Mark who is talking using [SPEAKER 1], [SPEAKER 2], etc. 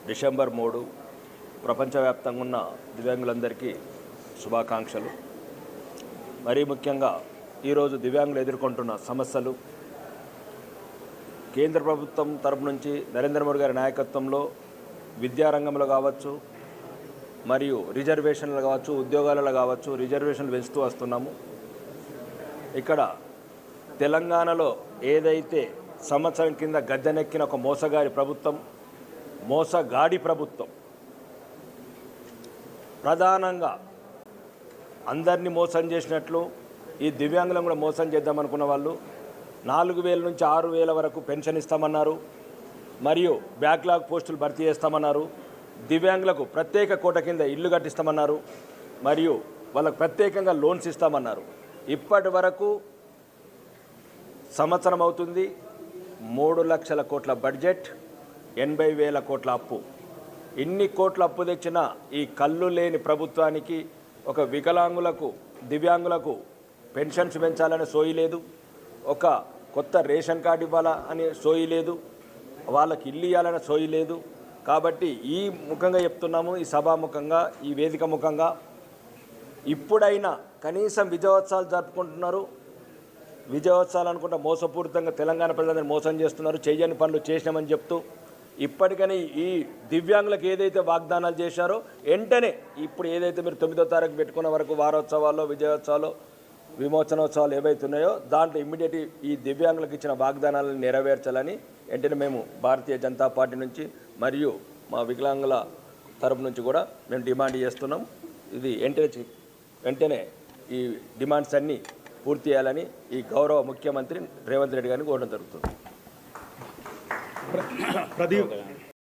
[SPEAKER 1] December మూడు ప్రపంచవ్యాప్తంగా ఉన్న దివ్యాంగులందరికీ శుభాకాంక్షలు మరీ ముఖ్యంగా ఈరోజు దివ్యాంగులు ఎదుర్కొంటున్న సమస్యలు కేంద్ర ప్రభుత్వం తరపు నుంచి నరేంద్ర మోడీ గారి నాయకత్వంలో విద్యారంగంలో కావచ్చు మరియు రిజర్వేషన్లు కావచ్చు ఉద్యోగాలలో కావచ్చు రిజర్వేషన్లు పెంచుతూ వస్తున్నాము ఇక్కడ తెలంగాణలో ఏదైతే సంవత్సరం కింద గద్దెనెక్కిన ఒక మోసగారి ప్రభుత్వం మోసగాడి ప్రభుత్వం ప్రధానంగా అందరినీ మోసం చేసినట్లు ఈ దివ్యాంగులను కూడా మోసం చేద్దామనుకున్న వాళ్ళు నాలుగు వేల నుంచి ఆరు వేల వరకు పెన్షన్ ఇస్తామన్నారు మరియు బ్యాక్లాగ్ పోస్టులు భర్తీ చేస్తామన్నారు దివ్యాంగులకు ప్రత్యేక కోట కింద ఇల్లు కట్టిస్తామన్నారు మరియు వాళ్ళకు ప్రత్యేకంగా లోన్స్ ఇస్తామన్నారు ఇప్పటి వరకు సంవత్సరం అవుతుంది మూడు లక్షల కోట్ల బడ్జెట్ ఎనభై వేల కోట్ల అప్పు ఇన్ని కోట్ల అప్పు తెచ్చిన ఈ కళ్ళు లేని ప్రభుత్వానికి ఒక వికలాంగులకు దివ్యాంగులకు పెన్షన్స్ పెంచాలనే సోయి లేదు ఒక కొత్త రేషన్ కార్డు ఇవ్వాలా అనే సోయి లేదు వాళ్ళకి ఇల్లు ఇవ్వాలనే సోయి లేదు కాబట్టి ఈ ముఖంగా చెప్తున్నాము ఈ సభాముఖంగా ఈ వేదిక ముఖంగా ఇప్పుడైనా కనీసం విజయోత్సవాలు జరుపుకుంటున్నారు విజయోత్సవాలు అనుకుంటా మోసపూరితంగా తెలంగాణ ప్రజలందరూ మోసం చేస్తున్నారు చేయని పనులు చేసినామని చెప్తూ ఇప్పటికని ఈ దివ్యాంగులకు ఏదైతే వాగ్దానాలు చేశారో వెంటనే ఇప్పుడు ఏదైతే మీరు తొమ్మిదో తారీఖు పెట్టుకున్న వరకు వారోత్సవాల్లో విజయోత్సవాలు విమోచనోత్సవాలు ఏవైతే ఉన్నాయో దాంట్లో ఇమ్మీడియట్ ఈ దివ్యాంగులకు ఇచ్చిన వాగ్దానాలను నెరవేర్చాలని వెంటనే మేము భారతీయ జనతా పార్టీ నుంచి మరియు మా వికలాంగుల తరపు నుంచి కూడా మేము డిమాండ్ చేస్తున్నాం ఇది వెంటనే చి- వెంటనే ఈ డిమాండ్స్ అన్నీ పూర్తి చేయాలని ఈ గౌరవ ముఖ్యమంత్రి రేవంత్ రెడ్డి గారిని కోరడం జరుగుతుంది
[SPEAKER 2] ప్రదీప్